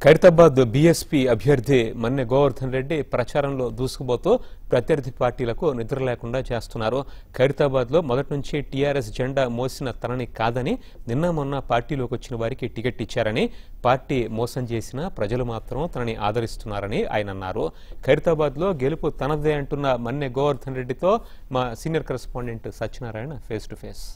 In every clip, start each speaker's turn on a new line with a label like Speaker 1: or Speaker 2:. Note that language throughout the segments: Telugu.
Speaker 1: ఖైరతాబాద్ బీఎస్పీ అభ్యర్థి మన్నె గోవర్ధన్ రెడ్డి ప్రచారంలో దూసుకుపోతూ ప్రత్యర్థి పార్టీలకు నిద్ర లేకుండా చేస్తున్నారు ఖైరతాబాద్ లో మొదటి నుంచి టీఆర్ఎస్ జెండా మోసిన తనని కాదని నిన్న మొన్న పార్టీలోకి వచ్చిన వారికి టికెట్ ఇచ్చారని పార్టీ మోసం చేసినా ప్రజలు మాత్రం తనని ఆదరిస్తున్నారని ఆయన అన్నారు ఖైరతాబాద్ లో గెలుపు తనదే అంటున్న మన్నె గోవర్ధన్ రెడ్డితో మా senior correspondent Satyanarayana face to face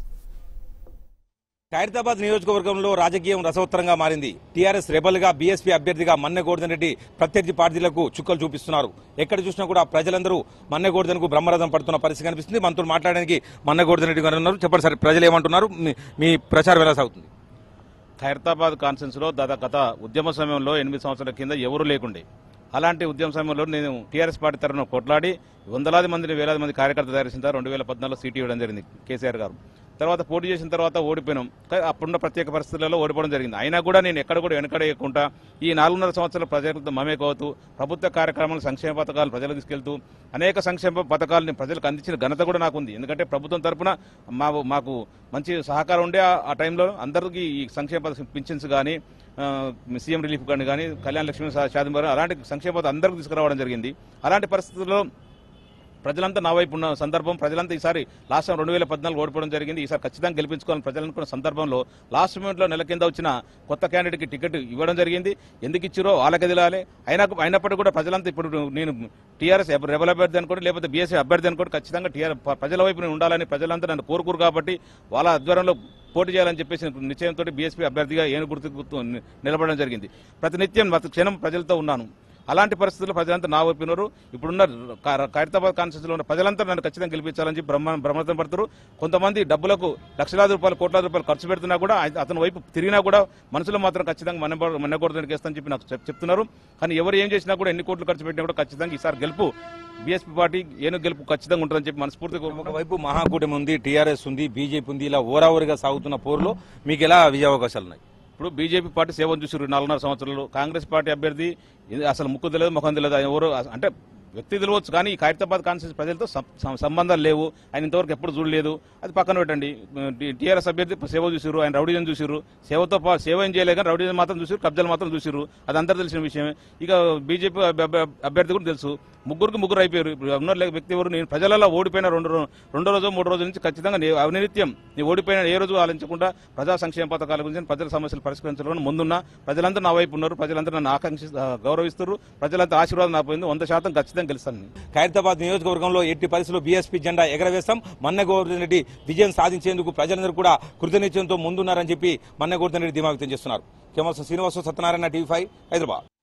Speaker 2: Khairatabad నియోజకవర్గంలో రాజకీయం రసవత్తరంగా మారింది టీఆర్ఎస్ రెబల్ గా బీఎస్పీ అభ్యర్థిగా మన్నె గోవర్ధన్ రెడ్డి ప్రత్యర్థి పార్టీలకు చుక్కలు చూపిస్తున్నారు ఎక్కడ చూసినా కూడా ప్రజలందరూ మన్నె గోవర్ధన్ కు బ్రహ్మరథం పడుతున్న పరిస్థితి కనిపిస్తుంది మనతో మాట్లాడడానికి మన్నె గోవర్ధన్ రెడ్డి గారు ఉన్నారు చెప్పండి సార్ ప్రజలు ఏమంటున్నారు మీ- మీ ప్రచారం ఎలా సాగుతుంది
Speaker 3: ఖైరతాబాద్ కాన్ఫరెన్స్లో దాదాపు గత ఉద్యమ సమయంలో ఎనిమిది సంవత్సరాల కింద ఎవరూ లేకుండే అలాంటి ఉద్యమ సమయంలో నేను టీఆర్ఎస్ పార్టీ తరఫున కొట్లాడి వందలాది మందిని వేలాది మంది కార్యకర్తలు తయారు చేసిన రెండు వేల పద్నాలుగులో సీటు ఇవ్వడం జరిగింది కేసీఆర్ గారు తర్వాత పోటీ చేసిన తర్వాత ఓడిపోయినాం కానీ అప్పుడున్న ప్రత్యేక పరిస్థితులలో ఓడిపోవడం జరిగింది అయినా కూడా నేను ఎక్కడ కూడా వెనకడేయకుండా ఈ నాలుగున్నర సంవత్సరాల ప్రజలతో మమేకవుతూ ప్రభుత్వ కార్యక్రమాలు సంక్షేమ పథకాలు ప్రజలకు తీసుకెళ్తూ అనేక సంక్షేమ పథకాలను ప్రజలకు అందించిన ఘనత కూడా నాకు ఉంది ఎందుకంటే ప్రభుత్వం తరపున మా మాకు మంచి సహకారం ఉండే ఆ- ఆ టైంలో అందరికీ ఈ సంక్షేమ పథకం పింఛన్స్ కానీ సీఎం రిలీఫ్ కానీ కానీ కళ్యాణ లక్ష్మి షాదీ అలాంటి సంక్షేమ పథకం అందరికీ తీసుకురావడం జరిగింది అలాంటి పరిస్థితుల్లో ప్రజలంతా నా వైపు ఉన్న సందర్భం ప్రజలంతా ఈసారి లాస్ట్ టైం రెండు వేల పద్నాలుగు ఓడిపోవడం జరిగింది ఈసారి ఖచ్చితంగా గెలిపించుకోవాలని ప్రజలు అనుకున్న సందర్భంలో లాస్ట్ మూమెంట్లో నెల కింద వచ్చిన కొత్త క్యాండిడేట్కి టికెట్ ఇవ్వడం జరిగింది ఎందుకు ఇచ్చిరో వాళ్ళకి తెలియాలి అయినా అయినప్పటికీ కూడా ప్రజలంతా ఇప్పుడు నేను టీఆర్ఎస్ రెబల్ అభ్యర్థి అనుకోండి లేకపోతే బీఎస్సీ అభ్యర్థి అనుకోండి ఖచ్చితంగా టీఆర్ ప్రజల వైపు నేను ఉండాలని ప్రజలంతా నన్ను కోరుకోరు కాబట్టి వాళ్ళ ఆధ్వర్యంలో పోటీ చేయాలని చెప్పేసి నిశ్చయంతో బీఎస్పీ అభ్యర్థిగా ఏను గుర్తు గుర్తు నిలబడడం జరిగింది ప్రతినిత్యం ప్రతి క్షణం ప్రజలతో ఉన్నాను అలాంటి పరిస్థితుల్లో ప్రజలంతా నా వైపు ఉన్నారు ఇప్పుడున్న కా- ఖైరతాబాద్ కాన్స్టిట్యూన్సీలో ఉన్న ప్రజలంతా నన్ను ఖచ్చితంగా గెలిపించాలని చెప్పి బ్రహ్మ బ్రహ్మతం పడుతారు కొంతమంది డబ్బులకు లక్షలాది రూపాయలు కోట్లాది రూపాయలు ఖర్చు పెడుతున్నా కూడా ఆయన- అతని వైపు తిరిగినా కూడా మనసులో మాత్రం ఖచ్చితంగా మన మన్నగూడదానికి వేస్తానని చెప్పి నాకు చెప్- చెప్తున్నారు కానీ ఎవరు ఏం చేసినా కూడా ఎన్ని కోట్లు ఖర్చు పెట్టినా కూడా ఖచ్చితంగా ఈసారి గెలుపు బీఎస్పీ పార్టీ ఏను గెలుపు ఖచ్చితంగా ఉంటుందని చెప్పి మనస్ఫూర్తిగా కోరుకుంటున్నాను.
Speaker 2: ఒకవైపు మహాకూటమి ఉంది టీఆర్ఎస్ ఉంది బీజేపీ ఉంది ఇలా ఓరావరిగా సాగుతున్న పోరులో మీకు ఎలా విజయ అవకాశాలు ఉన్నాయి
Speaker 3: ఇప్పుడు బీజేపీ పార్టీ సేవను చూసారు నాలుగున్నర సంవత్సరాలు కాంగ్రెస్ పార్టీ అభ్యర్థి ఇది అసలు ముక్కు తెలియదు ముఖం తెలియదు ఆయన ఎవరు అంటే వ్యక్తి తెలియవచ్చు కానీ ఈ ఖైరతాబాద్ కాన్స్టిట్యూన్స్ ప్రజలతో సం- సం- సంబంధాలు లేవు ఆయన ఇంతవరకు ఎప్పుడు చూడలేదు అది పక్కన పెట్టండి టీఆర్ఎస్ అభ్యర్థి సేవ చూసిరు ఆయన రౌడీజన్ చూసిరు సేవతో పా- సేవ ఏం చేయలేదు కానీ రౌడీజన్ మాత్రం చూసిరు కబ్జాలు మాత్రం చూసిరు అది అందరూ తెలిసిన విషయమే ఇక బీజేపీ అభ్యర్థి కూడా తెలుసు ముగ్గురికి ముగ్గురు అయిపోయారు ఇప్పుడు ఉన్న లే- వ్యక్తి ఎవరు నేను ప్రజలలో ఓడిపోయిన రెండు రో- రెండో రోజు మూడు రోజుల నుంచి ఖచ్చితంగా నే- అవినిత్యం నేను ఓడిపోయిన ఏ రోజు ఆలోచించకుండా ప్రజా సంక్షేమ పథకాల గురించి ప్రజల సమస్యలు పరిష్కరించడం ముందున్న ప్రజలందరూ నా వైపు ఉన్నారు ప్రజలందరూ నన్ను ఆకాంక్షి ఆ, గౌరవిస్తారు ప్రజలంతా ఆశీర్వాదం నా పోయింది వంద శాతం ఖచ్చితంగా గెలుస్తాను నేను.
Speaker 2: ఖైరతాబాద్ నియోజకవర్గంలో ఎట్టి పరిస్థితుల్లో బీఎస్పీ జెండా ఎగరవేస్తాం మన్న గోవర్ధన్ రెడ్డి విజయం సాధించేందుకు ప్రజలందరూ కూడా కృతనిశ్చయంతో ముందున్నారని చెప్పి మన్న గోవర్ధన్ రెడ్డి ధీమా వ్యక్తం చేస్తున్నారు కెమల్సన్ శ్రీనివాస సత్యనారాయణ టీవీ ఫైవ్ హైదరాబాద్